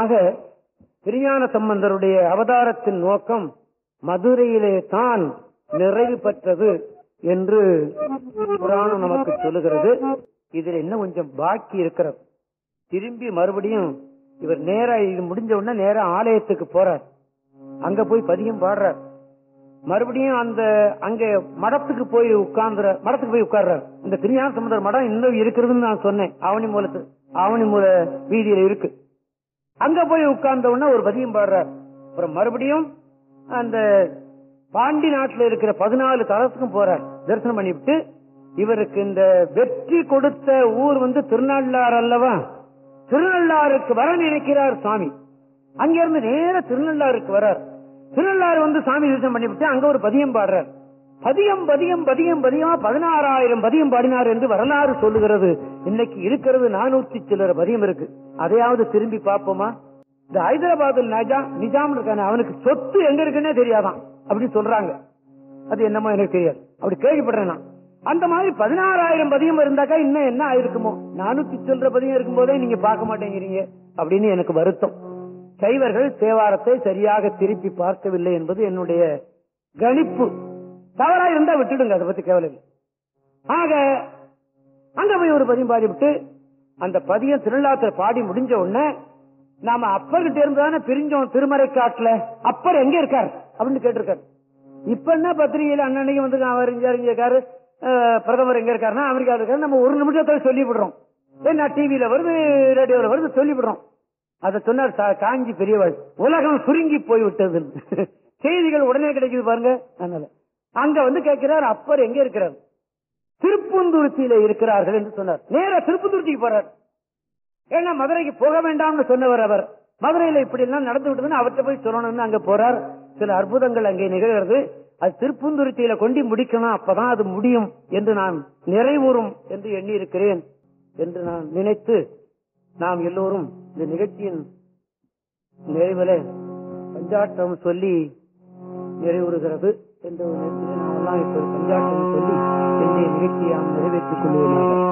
நிச்சயமாக திருஞான சம்பந்தருடைய அவதாரத்தின் நோக்கம் மதுரையிலே தான் நிறைவு பெற்றது என்று புராணம் நமக்கு சொல்லுகிறது இதுல இன்னும் கொஞ்சம் பாக்கி இருக்கிறது திரும்பி மறுபடியும் இவர் நேரா இது முடிஞ்ச உடனே நேரா ஆலயத்துக்கு போறார் அங்க போய் பதியம் பாடுறார் மறுபடியும் அந்த அங்க மடத்துக்கு போய் உட்கார்ந்துற மடத்துக்கு போய் உட்கார்றார் இந்த திருஞான சமுதர் மடம் இன்னும் இருக்கிறதுன்னு நான் சொன்னேன் ஆவணி மூலத்து ஆவணி மூல வீதியில இருக்கு அங்க போய் உட்கார்ந்த உடனே ஒரு பதியம் பாடுறார் அப்புறம் மறுபடியும் அந்த பாண்டி நாட்டுல இருக்கிற பதினாலு தலத்துக்கும் போறார் தரிசனம் பண்ணிவிட்டு இவருக்கு இந்த வெற்றி கொடுத்த ஊர் வந்து திருநள்ளாறு அல்லவா திருநள்ளாறுக்கு வர நினைக்கிறார் சுவாமி அங்கிருந்து நேர திருநள்ளாறுக்கு வரார் திருநள்ளாறு வந்து சாமி தரிசனம் பண்ணிவிட்டு அங்க ஒரு பதியம் பாடுறார் பதியம் பதியம் பதியம் பதியமா பதினாறாயிரம் பதியம் பாடினார் என்று வரலாறு சொல்லுகிறது இன்னைக்கு இருக்கிறது நானூத்தி சில்லற பதியம் இருக்கு அதையாவது திரும்பி பார்ப்போமா இந்த ஹைதராபாத்தில் நிஜாம் நிஜாம் இருக்கானே அவனுக்கு சொத்து எங்க இருக்குன்னே தெரியாதான் அப்படி சொல்றாங்க அது என்னமோ எனக்கு தெரியாது அப்படி கேள்விப்படுறேன் நான் அந்த மாதிரி பதினாறாயிரம் பதியம் இருந்தாக்கா இன்னும் என்ன ஆயிருக்குமோ நானூத்தி சில்லற பதியம் இருக்கும் போதே நீங்க பார்க்க மாட்டேங்கிறீங்க அப்படின்னு எனக்கு வருத்தம் சைவர்கள் தேவாரத்தை சரியாக திருப்பி பார்க்கவில்லை என்பது என்னுடைய கணிப்பு தவறா இருந்தா விட்டுடுங்க அதை பத்தி கவலை இல்லை. ஆக அங்க போய் ஒரு பதியம் பாடிவிட்டு அந்த பதியம் திருவிழாத்துல பாடி முடிஞ்ச உடனே நாம அப்பர்கிட்ட இருந்து தானே பிரிஞ்சோம் திருமறை காட்டுல அப்பர் எங்க இருக்கார் அப்படின்னு கேட்டிருக்காரு இப்ப என்ன பத்திரிகையில அண்ணனையும் வந்து அவர் இங்க இங்க இருக்காரு அஹ், பிரதமர் எங்க இருக்காருன்னா அமெரிக்கா இருக்காரு நம்ம ஒரு நிமிஷத்துல சொல்லி விடுறோம் என்ன டிவியில வருது ரேடியோல வருது சொல்லி விடுறோம் அதை சொன்னார் சா- காஞ்சி பெரியவள் உலகம் சுருங்கி போய் விட்டது செய்திகள் உடனே கிடைக்குது பாருங்க அதனால அங்க வந்து கேட்கிறார் அப்பர் எங்க இருக்கிறார் திருப்பூந்துருத்தியில இருக்கிறார்கள் என்று சொன்னார் நேரா திருப்பூந்துருத்திக்கு போறார் ஏன்னா மதுரைக்கு போக வேண்டாம்னு சொன்னவர் அவர் மதுரையில இப்படி எல்லாம் நடந்து விட்டதுன்னு அவர்கிட்ட போய் சொல்லணும்னு அங்க போறார் சில அற்புதங்கள் அங்கே நிகழ்கிறது அது திருப்பூந்துருத்தியில கொண்டு முடிக்கணும் அப்பதான் அது முடியும் என்று நான் நிறைவுறும் என்று எண்ணி இருக்கிறேன் என்று நான் நினைத்து நாம் எல்லோரும் இந்த நிகழ்ச்சியின் நிறைவில பஞ்சாட்டம் சொல்லி நிறைவுறுகிறது என்ற ஒரு நேரத்தில் நாம் எல்லாம் இப்ப பஞ்சாட்டம் சொல்லி என்னுடைய நிகழ்ச்சியை நாம் நிறைவேற்றிக் கொள்வதாக